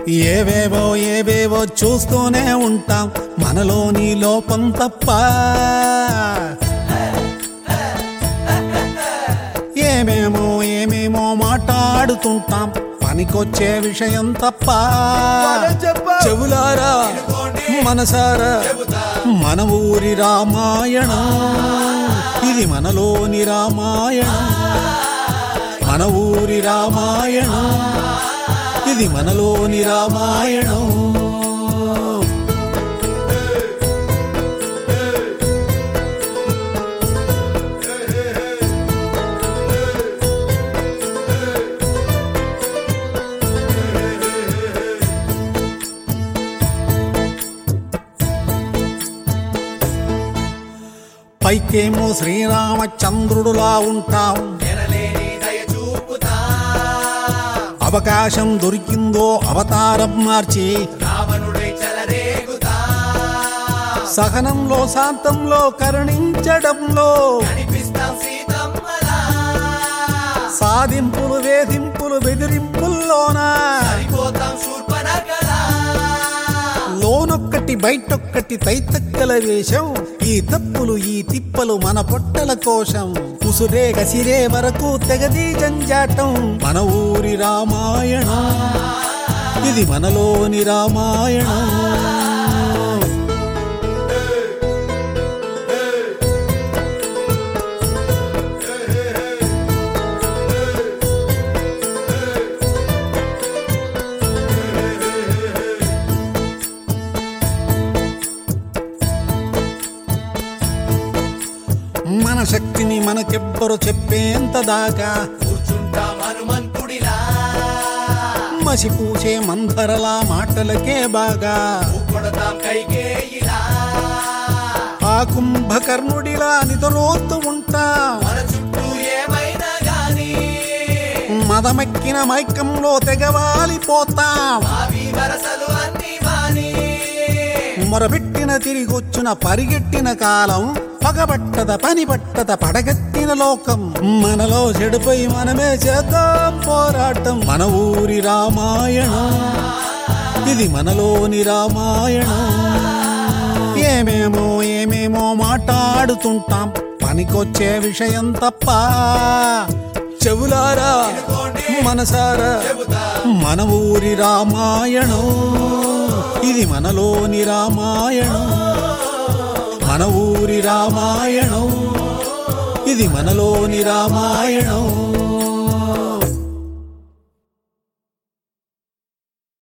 ఏవేవో ఏవేవో చూస్తూనే ఉంటాం మనలోని లోపం తప్ప ఏమేమో ఏమేమో మాట్లాడుతుంటాం పనికొచ్చే విషయం తప్ప చెవులారా మనసారా మన ఊరి రామాయణం ఇది మనలోని రామాయణం మన ఊరి రామాయణం ఇది మనలోని రామాయణం పైకేమో శ్రీరామచంద్రుడులా ఉంటాం అవకాశం దొరికిందో అవతారం మార్చి సహనంలో శాంతంలో కరుణించడంలో సాధింపులు వేధింపులు బెదిరింపుల్లోనా లోనొక్కటి బయటొక్కటి తైతక్కల వేషం ఈ తప్పులు ఈ తిప్పలు మన పొట్టల కోశం ఉసురే గసిరే వరకు తెగది జంజాటం మన ఊరి రామాయణం ఇది మనలోని రామాయణం మన శక్తిని మనకెవ్వరు చెప్పేంత దాకా మసిపూసే మందరలా మాటలకే బాగా ఆ కుంభకర్ణుడిలా నిద్రోత్తు ఉంటా మదమెక్కిన మైకంలో తెగవాలిపోతాం మొరబెట్టిన తిరిగొచ్చిన పరిగెట్టిన కాలం పగబట్టద పని పట్టద పడగెత్తిన లోకం మనలో చెడుపై మనమే చేద్దాం పోరాటం మన ఊరి రామాయణం ఇది మనలోని రామాయణం ఏమేమో ఏమేమో మాట్లాడుతుంటాం పనికొచ్చే విషయం తప్ప చెవులారా మనసారా మన ఊరి రామాయణం ఇది మనలోని రామాయణం మన ఊరి రామాయణం ఇది మనలోని రామాయణం